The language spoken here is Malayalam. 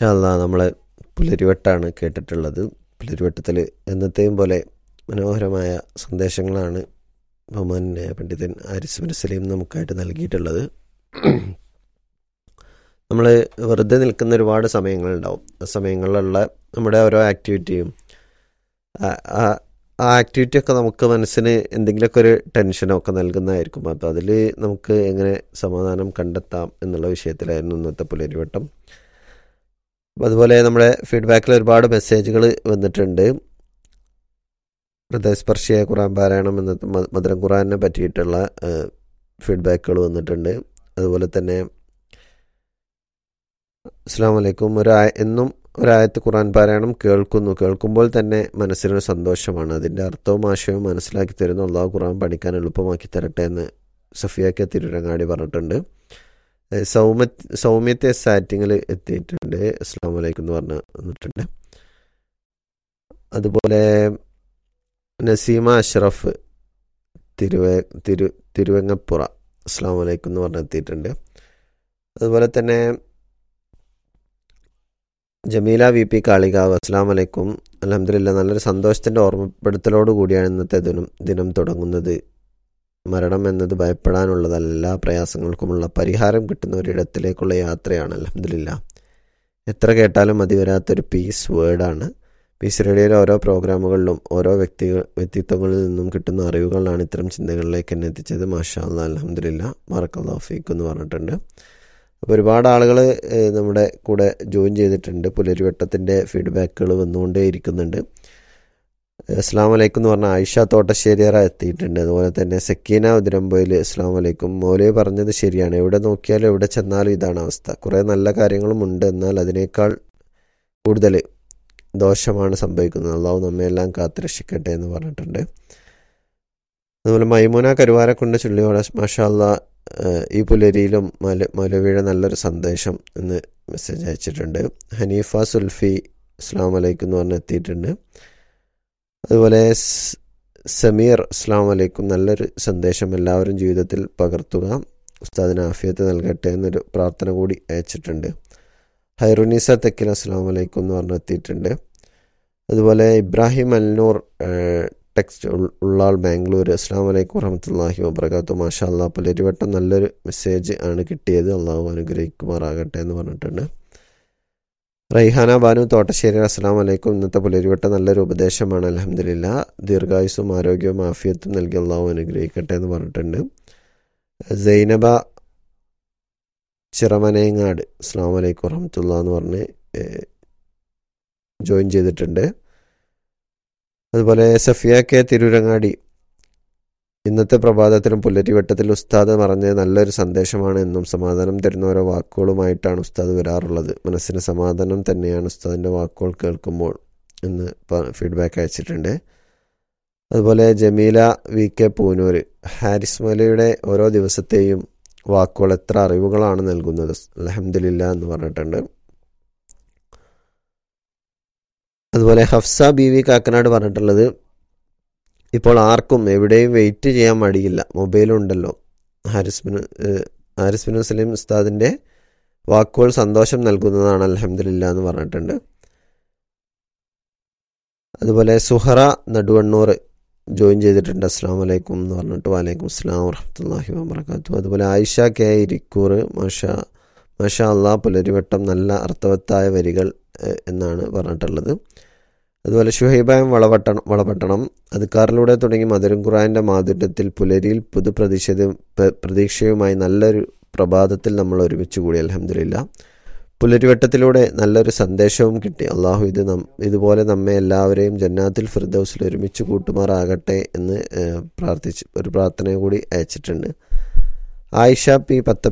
അല്ല നമ്മളെ പുലരിവട്ടാണ് കേട്ടിട്ടുള്ളത് പുലരിവട്ടത്തിൽ എന്നത്തെയും പോലെ മനോഹരമായ സന്ദേശങ്ങളാണ് ബഹുമാനായ പണ്ഡിതൻ ആരിസ് ബിൻ സലീം നമുക്കായിട്ട് നൽകിയിട്ടുള്ളത് നമ്മൾ വെറുതെ നിൽക്കുന്ന ഒരുപാട് സമയങ്ങളുണ്ടാവും ആ സമയങ്ങളിലുള്ള നമ്മുടെ ഓരോ ആക്ടിവിറ്റിയും ആ- ആ ആ ആക്ടിവിറ്റി ഒക്കെ നമുക്ക് മനസ്സിന് എന്തെങ്കിലുമൊക്കെ ഒരു ടെൻഷനോ ഒക്കെ നൽകുന്നതായിരിക്കും അപ്പോൾ അതിൽ നമുക്ക് എങ്ങനെ സമാധാനം കണ്ടെത്താം എന്നുള്ള വിഷയത്തിലായിരുന്നു ഇന്നത്തെ പുലരിവട്ടം അപ്പോൾ അതുപോലെ നമ്മുടെ ഫീഡ്ബാക്കിൽ ഒരുപാട് മെസ്സേജുകൾ വന്നിട്ടുണ്ട് ഹൃദയസ്പർശിയായ ഖുറാൻ പാരായണം എന്ന മ- മധുരം ഖുറാനെ പറ്റിയിട്ടുള്ള ഫീഡ്ബാക്കുകൾ വന്നിട്ടുണ്ട് അതുപോലെ തന്നെ അസ്സാം വലൈക്കും ഒരു എന്നും ഒരായത്ത് ഖുറാൻ പാരായണം കേൾക്കുന്നു കേൾക്കുമ്പോൾ തന്നെ മനസ്സിനൊരു സന്തോഷമാണ് അതിൻ്റെ അർത്ഥവും ആശയവും മനസ്സിലാക്കി തരുന്നു അള്ളാഹു ഖുറാൻ പഠിക്കാൻ എളുപ്പമാക്കി തരട്ടെ എന്ന് സഫിയാക്ക തിരുരങ്ങാടി പറഞ്ഞിട്ടുണ്ട് ഏഹ് സൗമ്യ സൗമ്യത്തെ സാറ്റിങ്ങിൽ എത്തിയിട്ടുണ്ട് അസ്സാം വലൈക്കും എന്ന് പറഞ്ഞ് വന്നിട്ടുണ്ട് അതുപോലെ നസീമ അഷ്റഫ് തിരുവ തിരു തിരുവങ്ങപ്പുറ അസ്സാം വലൈക്കും എന്ന് പറഞ്ഞ് എത്തിയിട്ടുണ്ട് അതുപോലെ തന്നെ ജമീല വി പി കാളികാവ് അസ്സാം വലൈക്കും അലഹമില്ല നല്ലൊരു സന്തോഷത്തിൻ്റെ ഓർമ്മപ്പെടുത്തലോട് കൂടിയാണ് ഇന്നത്തെ ദിനം ദിനം തുടങ്ങുന്നത് മരണം എന്നത് ഭയപ്പെടാനുള്ളതല്ല എല്ലാ പ്രയാസങ്ങൾക്കുമുള്ള പരിഹാരം കിട്ടുന്ന ഒരിടത്തിലേക്കുള്ള യാത്രയാണ് അലഹമില്ല എത്ര കേട്ടാലും മതി വരാത്തൊരു പീസ് വേർഡാണ് പീസ് റേഡിയോയിലെ ഓരോ പ്രോഗ്രാമുകളിലും ഓരോ വ്യക്തി വ്യക്തിത്വങ്ങളിൽ നിന്നും കിട്ടുന്ന അറിവുകളാണ് ഇത്തരം ചിന്തകളിലേക്ക് എന്നെ എത്തിച്ചത് മാഷാ അല്ലാ അലഹമില്ല മറക്കല്ലാഫീക്ക് എന്ന് പറഞ്ഞിട്ടുണ്ട് അപ്പോൾ ഒരുപാട് ആളുകൾ നമ്മുടെ കൂടെ ജോയിൻ ചെയ്തിട്ടുണ്ട് പുലരിവട്ടത്തിൻ്റെ ഫീഡ്ബാക്കുകൾ വന്നുകൊണ്ടേ ഇരിക്കുന്നുണ്ട് അസ്സാം വലൈക്കും എന്ന് പറഞ്ഞ ആയിഷ തോട്ടശ്ശേരിയറ എത്തിയിട്ടുണ്ട് അതുപോലെ തന്നെ സക്കീന ഉദിരമ്പൊയിൽ അസ്സാം വലൈക്കും മൗലവി പറഞ്ഞത് ശരിയാണ് എവിടെ നോക്കിയാലും എവിടെ ചെന്നാലും ഇതാണ് അവസ്ഥ കുറേ നല്ല കാര്യങ്ങളും ഉണ്ട് എന്നാൽ അതിനേക്കാൾ കൂടുതൽ ദോഷമാണ് സംഭവിക്കുന്നത് അള്ളാഹു നമ്മയെല്ലാം കാത്തുരക്ഷിക്കട്ടെ എന്ന് പറഞ്ഞിട്ടുണ്ട് അതുപോലെ മൈമുന കരുവാരക്കുണ്ട് ചുള്ളിയോടെ മാഷാല്ല ഈ പുലരിയിലും മല മൗലവിയുടെ നല്ലൊരു സന്ദേശം എന്ന് മെസ്സേജ് അയച്ചിട്ടുണ്ട് ഹനീഫ സുൽഫി അസ്സാം വലൈക്കും എന്ന് പറഞ്ഞ് എത്തിയിട്ടുണ്ട് അതുപോലെ സ് സമീർ അസ്സാം വലൈക്കും നല്ലൊരു സന്ദേശം എല്ലാവരും ജീവിതത്തിൽ പകർത്തുക ഉസ്താദിന് ആഫിയത്ത് നൽകട്ടെ എന്നൊരു പ്രാർത്ഥന കൂടി അയച്ചിട്ടുണ്ട് ഹൈറുനീസ തെക്കിൽ അസ്സാം വലൈക്കും എന്ന് പറഞ്ഞ് എത്തിയിട്ടുണ്ട് അതുപോലെ ഇബ്രാഹിം അൽനൂർ ടെക്സ്റ്റ് ഉള്ളാൾ ബാംഗ്ലൂർ അസ്സാം വലൈക്കും വറഹമത്തല്ലാഹി വബർക്കാത്തു മാഷാ അല്ലാ പുലരിവട്ടം നല്ലൊരു മെസ്സേജ് ആണ് കിട്ടിയത് അള്ളാഹു അനുഗ്രഹിക്കുമാറാകട്ടെ എന്ന് പറഞ്ഞിട്ടുണ്ട് റൈഹാന ബാനു തോട്ടശ്ശേരി അസ്സാം വലൈക്കും ഇന്നത്തെ പുലരിവട്ടം നല്ലൊരു ഉപദേശമാണ് അലഹമില്ല ദീർഘായുസും ആരോഗ്യവും ആഫിയത്തും നൽകി അള്ളാഹു അനുഗ്രഹിക്കട്ടെ എന്ന് പറഞ്ഞിട്ടുണ്ട് സൈനബ ചിറമനേങ്ങാട് അസ്സാം വലൈക്കും വറഹമത്തുള്ള എന്ന് പറഞ്ഞ് ജോയിൻ ചെയ്തിട്ടുണ്ട് അതുപോലെ സഫിയ കെ തിരൂരങ്ങാടി ഇന്നത്തെ പ്രഭാതത്തിലും പുല്ലരിവട്ടത്തിൽ ഉസ്താദ് പറഞ്ഞ നല്ലൊരു സന്ദേശമാണ് എന്നും സമാധാനം തരുന്ന ഓരോ വാക്കുകളുമായിട്ടാണ് ഉസ്താദ് വരാറുള്ളത് മനസ്സിന് സമാധാനം തന്നെയാണ് ഉസ്താദിൻ്റെ വാക്കുകൾ കേൾക്കുമ്പോൾ എന്ന് ഫീഡ്ബാക്ക് അയച്ചിട്ടുണ്ട് അതുപോലെ ജമീല വി കെ പൂനൂർ ഹാരിസ് മലയുടെ ഓരോ ദിവസത്തെയും വാക്കുകൾ എത്ര അറിവുകളാണ് നൽകുന്നത് അലഹമില്ല എന്ന് പറഞ്ഞിട്ടുണ്ട് അതുപോലെ ഹഫ്സ ബി വി കാക്കനാട് പറഞ്ഞിട്ടുള്ളത് ഇപ്പോൾ ആർക്കും എവിടെയും വെയിറ്റ് ചെയ്യാൻ മടിയില്ല മൊബൈലുണ്ടല്ലോ ഹാരിസ് ബിൻ ഹാരിസ് ബിൻ മുസ്ലിം ഉസ്താദിൻ്റെ വാക്കുകൾ സന്തോഷം നൽകുന്നതാണ് അലഹമില്ല എന്ന് പറഞ്ഞിട്ടുണ്ട് അതുപോലെ സുഹറ നടുവണ്ണൂർ ജോയിൻ ചെയ്തിട്ടുണ്ട് അസ്സാം വലൈക്കും എന്ന് പറഞ്ഞിട്ട് വലൈക്കും അസ്സാം വറഹമത്തല്ലാഹി വാബർക്കാത്തു അതുപോലെ ആയിഷ കെ ഇരിക്കൂർ മാഷ മാഷ അള്ളാഹ് പുലരിവട്ടം നല്ല അർത്ഥവത്തായ വരികൾ എന്നാണ് പറഞ്ഞിട്ടുള്ളത് അതുപോലെ ഷുഹൈബായം വളപട്ടണം വളപട്ടണം അതുക്കാറിലൂടെ തുടങ്ങി മധുരം ഖുറാൻ്റെ മാധുര്യത്തിൽ പുലരിയിൽ പുതുപ്രതീക്ഷ പ്രതീക്ഷയുമായി നല്ലൊരു പ്രഭാതത്തിൽ നമ്മൾ ഒരുമിച്ച് കൂടി അലഹമില്ല പുലരിവട്ടത്തിലൂടെ നല്ലൊരു സന്ദേശവും കിട്ടി അള്ളാഹു ഇത് നം ഇതുപോലെ നമ്മെ എല്ലാവരെയും ജന്നാത്തിൽ ഫിർദൌസിൽ ഒരുമിച്ച് കൂട്ടുമാറാകട്ടെ എന്ന് പ്രാർത്ഥിച്ച് ഒരു പ്രാർത്ഥന കൂടി അയച്ചിട്ടുണ്ട് ആയിഷ പി പത്ത